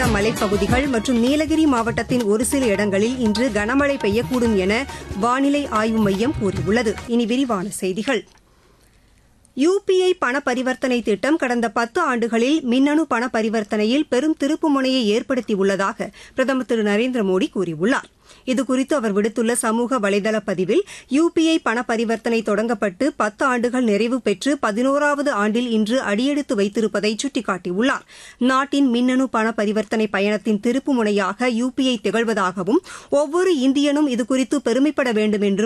மலைப்பகுதிகள் மற்றும் நீலகிரி மாவட்டத்தின் ஒரு சில இடங்களில் இன்று கனமழை பெய்யக்கூடும் என வானிலை ஆய்வு மையம் கூறியுள்ளது இனி விரிவான செய்திகள் யுபிஐ பண பரிவர்த்தனை திட்டம் கடந்த பத்து ஆண்டுகளில் மின்னணு பண பரிவர்த்தனையில் பெரும் திருப்புமுனையை ஏற்படுத்தியுள்ளதாக பிரதமர் திரு நரேந்திர மோடி கூறியுள்ளார் இதுகுறித்து அவர் விடுத்துள்ள சமூக வலைதள பதிவில் யுபிஐ பண பரிவர்த்தனை தொடங்கப்பட்டு பத்து ஆண்டுகள் நிறைவு பெற்று பதினோராவது ஆண்டில் இன்று அடியெடுத்து வைத்திருப்பதை சுட்டிக்காட்டியுள்ளார் நாட்டின் மின்னணு பண பரிவர்த்தனை பயணத்தின் திருப்பு முனையாக யுபிஐ திகழ்வதாகவும் ஒவ்வொரு இந்தியனும் இதுகுறித்து பெருமைப்பட வேண்டும் என்றும்